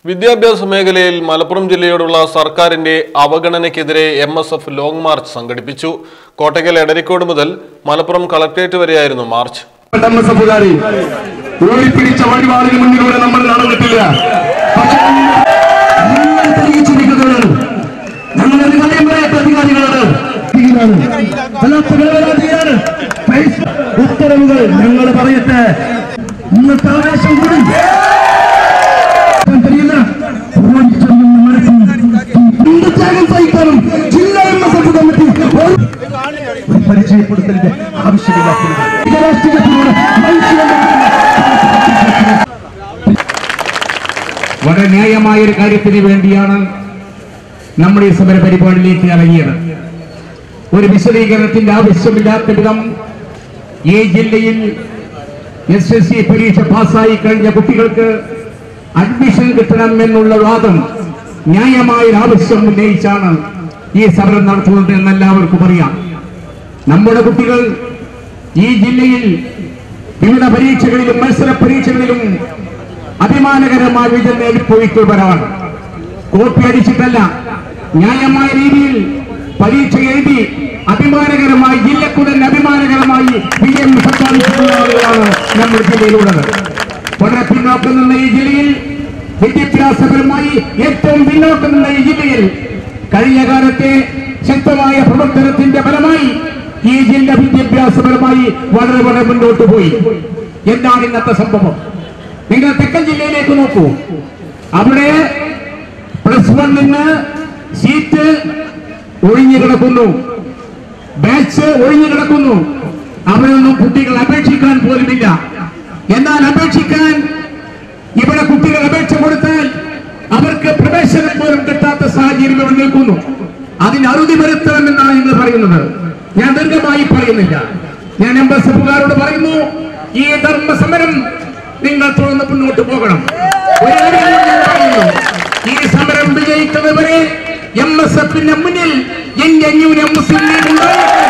വിദ്യാഭ്യാസ മേഖലയിൽ മലപ്പുറം ജില്ലയോടുള്ള സർക്കാരിന്റെ അവഗണനയ്ക്കെതിരെ M S F long march സംഘടിപ്പിച്ചു കോട്ടയ്ക്കൽ എടരിക്കോട് മുതൽ മലപ്പുറം കളക്ട്രേറ്റ് വരെയായിരുന്നു മാർച്ച് എം എസ് എഫുകാരി ഊരിപ്പിടിച്ച വഴിപാടിന് മുന്നിലൂടെ നമ്മൾ നടന്നിട്ടില്ല പക്ഷേ നിങ്ങൾ തെളിയിച്ചിരിക്കുന്നവരാണ് ഞങ്ങൾ ഒരു കാര്യം പറയാത്ത അധികാരികളാണ് വല്ലാത്ത വേവലാതിയാണ്. പൈസ ഉത്തരവുകൾ ഞങ്ങൾ പറയട്ടെ ഇന്നത്തെ ആവേശം കൂടി കഴിയില്ല ഓടിച്ചൊന്നും മനസ്സിൽ എന്ത് ത്യാഗം സഹിക്കാനും ജില്ലാ എം എസ് എഫ് കമ്മിറ്റി ഒരു ഒരു പരിചയപ്പെടുത്തലിന്റെ ആവശ്യമില്ലാത്തത് ഇത് രാഷ്ട്രീയത്തിലൂടെ വളരെ ന്യായമായ ഒരു കാര്യത്തിന് വേണ്ടിയാണ് നമ്മൾ ഈ സമര പരിപാടിയിലേക്ക് ഇറങ്ങിയത് ഒരു വിശദീകരണത്തിന്റെ ആവശ്യമില്ലാത്ത വിധം ഈ ജില്ലയിൽ എസ് എസ് സി പരീക്ഷ പാസ്സായി കഴിഞ്ഞ കുട്ടികൾക്ക് അഡ്മിഷൻ കിട്ടണം എന്നുള്ള വാദം ന്യായമായ ഒരു ആവശ്യം ഉന്നയിച്ചാണ് ഈ സമരം നടത്തുന്നത് എന്ന് എല്ലാവർക്കും അറിയാം നമ്മുടെ കുട്ടികൾ ഈ ജില്ലയിൽ വിവിധ പരീക്ഷകളിലും മത്സര പരീക്ഷകളിലും അഭിമാനകരമായ വിജയം നേടിപ്പോയിട്ടുള്ളവരാണ് കോപ്പി അടിച്ചിട്ടല്ല ന്യായമായ രീതിയിൽ പരീക്ഷ എഴുതി അഭിമാനകരമായി ജില്ലക്കു തന്നെ അഭിമാനകരമായി വിജയം സമ്പാദിച്ചിട്ടുള്ള ആളുകളാണ് നമ്മുടെ ജില്ലയിലുള്ളത് വളരെ പിന്നോക്കം നിന്ന ഈ ജില്ലയിൽ വിദ്യാഭ്യാസപരമായി ഏറ്റവും പിന്നോക്കം നിന്ന ഈ ജില്ലയിൽ കഴിഞ്ഞ കാലത്തെ ശക്തമായ പ്രവർത്തനത്തിന്റെ ഫലമായി ഈ ജില്ല വിദ്യാഭ്യാസപരമായി വളരെ വളരെ മുന്നോട്ട് പോയി എന്താണ് ഇന്നത്തെ സംഭവം നിങ്ങൾ തെക്കൻ ജില്ലയിലേക്ക് നോക്കൂ അവിടെ പ്ലസ് വണ്ണിന് സീറ്റ് ഒഴിഞ്ഞു കിടക്കുന്നു ബാച്ച് ഒഴിഞ്ഞു കിടക്കുന്നു അവരൊന്നും കുട്ടികൾ അപേക്ഷിക്കാൻ പോലുമില്ല എന്നാൽ അപേക്ഷിക്കാൻ ഇവിടെ കുട്ടികൾ അപേക്ഷ കൊടുത്താൽ അവർക്ക് പ്രവേശനം പോലും കിട്ടാത്ത സാഹചര്യം ഇവിടെ നിൽക്കുന്നു അതിന് അറുതി വരുത്തണം എന്നാണ് നിങ്ങൾ പറയുന്നത് ഞാൻ ദീർഘമായി പറയുന്നില്ല ഞാൻ എം എസ് എഫുകാരോട് പറയുന്നു ഈ ധർമ്മ സമരം നിങ്ങൾ തുടർന്ന് മുന്നോട്ട് പോകണം ഒരു കാര്യം കൂടി ഞാൻ പറയുന്നു. ഈ സമരം വിജയിക്കുന്നവരെ എം എസ് എഫിന്റെ മുന്നിൽ എന്റെ ന്യൂനം മുസ്ലിം ലീഗ് ഉണ്ടായിരിക്കും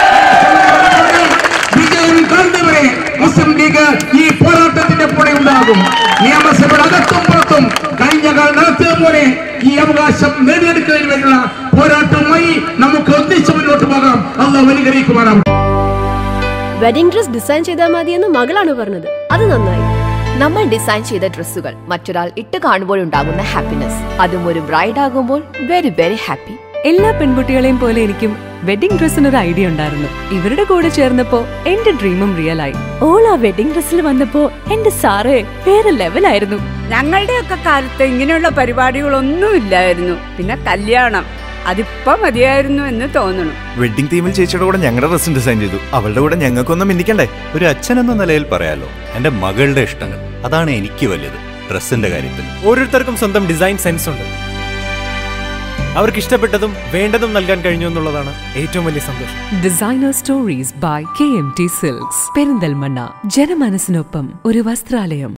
വിജയം കാണുന്നവരെ മുസ്ലിം ലീഗ് ഈ പോരാട്ടത്തിന്റെ കൂടെ ഉണ്ടാകും നിയമസഭയുടെ അകത്തും പുറത്തും കഴിഞ്ഞ കാലം നടത്തിയ പോലെ ഈ അവകാശം നേടിയെടുക്കുന്നതിന് വേണ്ടിയുള്ള പോരാട്ടവുമായി നമുക്ക് ഒന്നിച്ച് മുന്നോട്ട് പോകാം അള്ളാഹ് അനുഗ്രഹിക്കുമാറാവട്ടെ വെഡിംഗ് ഡ്രസ് ഡിസൈൻ ചെയ്താൽ മതിയെന്ന് മകളാണ് പറഞ്ഞത് അത് നന്നായി നമ്മൾ ഡിസൈൻ ചെയ്ത ഡ്രസ്സുകൾ മറ്റൊരാൾ ഇട്ട് കാണുമ്പോൾ ഉണ്ടാകുന്ന ഹാപ്പിനെസ് അതും ഒരു ബ്രൈഡ് ആകുമ്പോൾ വെരി വെരി ഹാപ്പി എല്ലാ പെൺകുട്ടികളെയും പോലെ എനിക്കും വെഡിംഗ് ഡ്രസ്സിന് ഒരു ഐഡിയ ഉണ്ടായിരുന്നു ഇവരുടെ കൂടെ ചേർന്നപ്പോ എന്റെ ഡ്രീമും റിയൽ ആയി ഓൾ ആ വെഡിംഗ് ഡ്രസ്സിൽ വന്നപ്പോ എന്റെ സാറേ വേറെ ലെവലായിരുന്നു ഞങ്ങളുടെയൊക്കെ കാലത്ത് ഇങ്ങനെയുള്ള പരിപാടികളൊന്നും ഇല്ലായിരുന്നു പിന്നെ കല്യാണം അതിപ്പോ മതിയായിരുന്നു എന്ന് തോന്നുന്നു വെഡിങ് തീമിൽ ചേച്ചിയുടെ കൂടെ ഞങ്ങളുടെ ഡ്രസ്സും ഡിസൈൻ ചെയ്തു അവളുടെ കൂടെ ഞങ്ങൾക്കൊന്നും മിന്നിക്കണ്ടേ ഒരു അച്ഛൻ എന്ന നിലയിൽ പറയാലോ എന്റെ മകളുടെ ഇഷ്ടങ്ങൾ അതാണ് എനിക്ക് വലുത് ഡ്രസ്സിന്റെ കാര്യത്തിൽ ഓരോരുത്തർക്കും സ്വന്തം ഡിസൈൻ സെൻസ് ഉണ്ട് അവർക്ക് ഇഷ്ടപ്പെട്ടതും വേണ്ടതും നൽകാൻ കഴിഞ്ഞു എന്നുള്ളതാണ് ഏറ്റവും വലിയ സന്തോഷം designer stories by K M T silks Perinthalmanna ജനമനസ്സിനൊപ്പം ഒരു വസ്ത്രാലയം